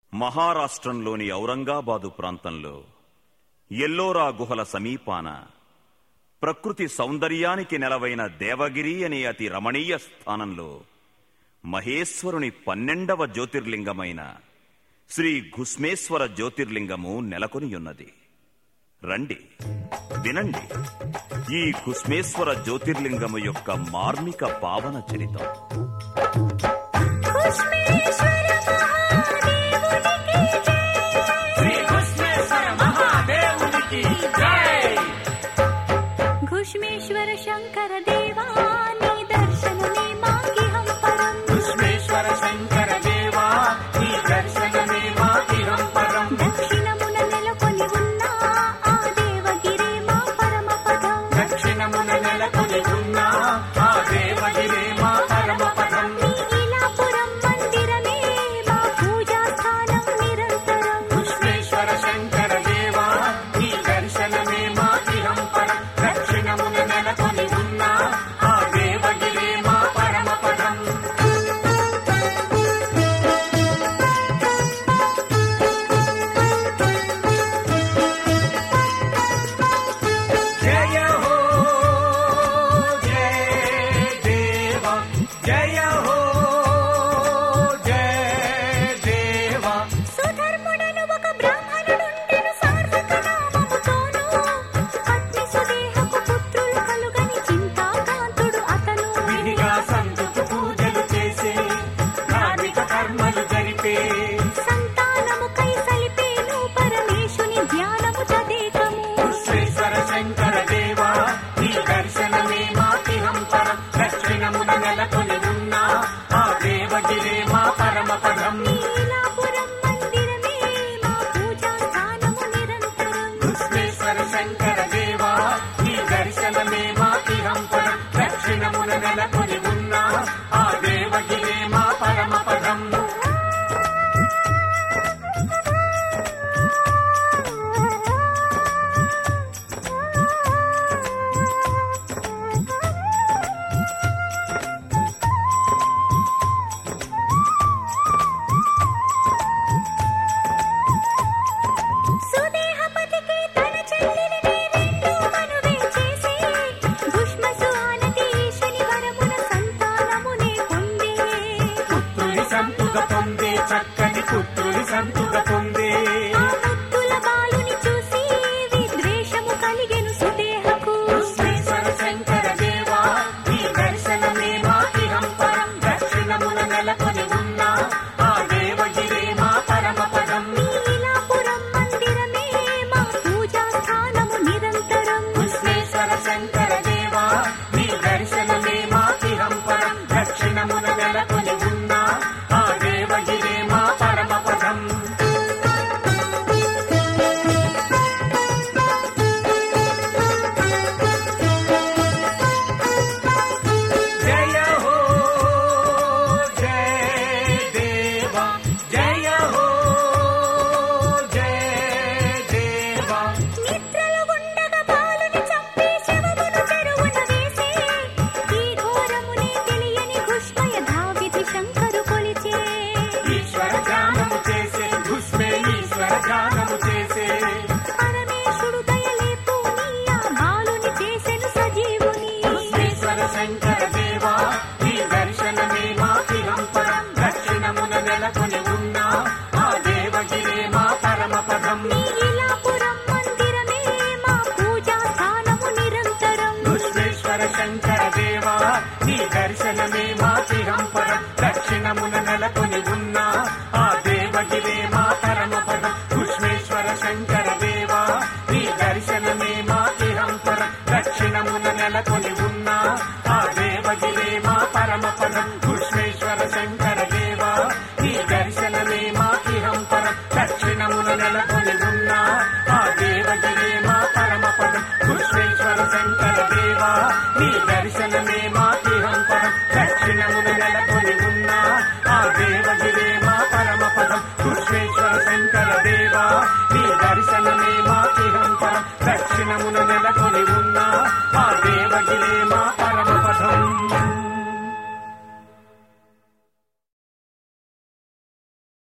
మహారాష్ట్రంలోని ఔరంగాబాదు ప్రాంతంలో ఎల్లోరా గుహల సమీపాన ప్రకృతి సౌందర్యానికి నెలవైన దేవగిరి అనే అతి రమణీయ స్థానంలో మహేశ్వరుని పన్నెండవ జ్యోతిర్లింగమైన శ్రీ ఘుస్మేశ్వర జ్యోతిర్లింగము నెలకొనియున్నది రండి వినండి ఈ ఘుస్మేశ్వర జ్యోతిర్లింగము యొక్క మార్మిక పావన చరితం శ్రీ కృష్ణేశ్వర మహాదేవునికి జై घुष्मेश्वर शङ्कर देवा नी दर्शनमे मागिहं परम् కృష్ణేశ్వర శంకర దేవా నీ దర్శనమే మాకిరం పరం దక్షిణమున నెలకొని ఉన్న ఆ దేవగిరే మా పరమపదం దక్షిణమున నెలకొని ఉన్న ఆ దేవగిరే మా పరమ పదం నీ ఇలాపురం మందిరమే మా పూజా స్థానం నిరంతరం కృష్ణేశ్వర శంకర దేవా నీ దర్శనమే మాకిరం పరం దక్షిణమున నెలకొని ఉన్న ఆ దేవగిరే మా పరమ పదం జయ హో జయ దేవ జయ హో జయ దేవ సుధర్ముడను ఒక బ్రాహ్మణుడుండెను సార్థక నామముతోను పత్ని సుదేహపు పుత్రులు కలుగని చింతాకాంతుడు అతను విధిగా సంతుకు పూజలు చేసే ధార్మిక కర్మలు జరిపే సంతానముకై సలిపేను పరమేశుని ధ్యానము తదేకము విశ్వేశ్వర శంకర దేవా నీ దర్శనమే మాకిహం పరం దక్షిణమున నెలకొని ఉన్న ఆ దేవగిరే మా పరమ పదం నీలాపురం మందిరమే మా పూజా స్థానము నిరంతరం విశ్వేశ్వర శంకర దేవా నీ దర్శనమే మాకిహం పరం దక్షిణమున నెలకొని ఉన్న ఆ దేవగిరే మా పరమ పదం సుదేహపతికి తన చెల్లిని రెండు మనువే చేసి భుష్మసు ఆనతి ఈశని వరమున సంతానమునే పొందే పుత్రుని సంతుగ పొందే చక్కని పుత్రుని సంతుగ పొందే ఆ ముద్దుల బాలుని చూసి విద్వేషము కలిగెను సుదేహకు విశ్వేశ్వర శంకర దేవా నీ దర్శనమే మాకిహం పరం దక్షిణమున నెలకొని ఉన్న ఆ దేవగిరే మా పరమ పదం నీలాపురం మందిరమే మా పూజా స్థానము నిరంతరం విశ్వేశ్వర శంకర దేవా నీ దర్శనమే మాకిహం పరం దక్షిణమున నెలకొని ఉన్న ఆ దేవగిరే మా పరమ పదం జయ హో జయ దేవా జయ హో జయ దేవా నిద్రలు ఉండగా బాలుని చంపి శవమును చెరువున వేసే ఈ ఘోరమునే తెలియని ఘుష్మయ ధావిధి శంకరు కొలిచే ఈశ్వర ధ్యానము చేసే ఘుష్మే ఈశ్వర ధ్యానము చేసే పరమేశుడు దయలేపు నీ ఆ బాలుని చేసెను సజీవుని ఈశ్వర శంకర దేవా నీ దర్శనమే మాకిహం పరం దక్షిణమున నెలకొని ఉన్న ఆ దేవగిరే మా పరమ పదం నీలాపురం మందిరమే మా పూజా స్థానము నిరంతరం విశ్వేశ్వర శంకర దేవా నీ దర్శనమే మాకిహం పరం దక్షిణమున నెలకొని ఉన్న ఆ దేవగిరే మా పరమ పదం విశ్వేశ్వర శంకర దేవా నీ దర్శనమే మాకిహం పరం దక్షిణమున నెలకొని ఉన్న ఆ దేవగిరే మా పరమ పదం విశ్వేశ్వర శంకర దేవా నీ దర్శనమే మాకిహం పరం దక్షిణమున నెలకొని ఉన్న ఆ దేవగిరే మా పరమ పదం విశ్వేశ్వర శంకర దేవా నీ దర్శనమే మాకిహం పరం దక్షిణమున నెలకొని ఉన్న ఆ దేవగిరే మా పరమ పదం విశ్వేశ్వర శంకర దేవా నీ దర్శనమే మాకిహం పరం దక్షిణమున నెలకొని ఉన్న ఆ దేవగిరే మా పరమ పదం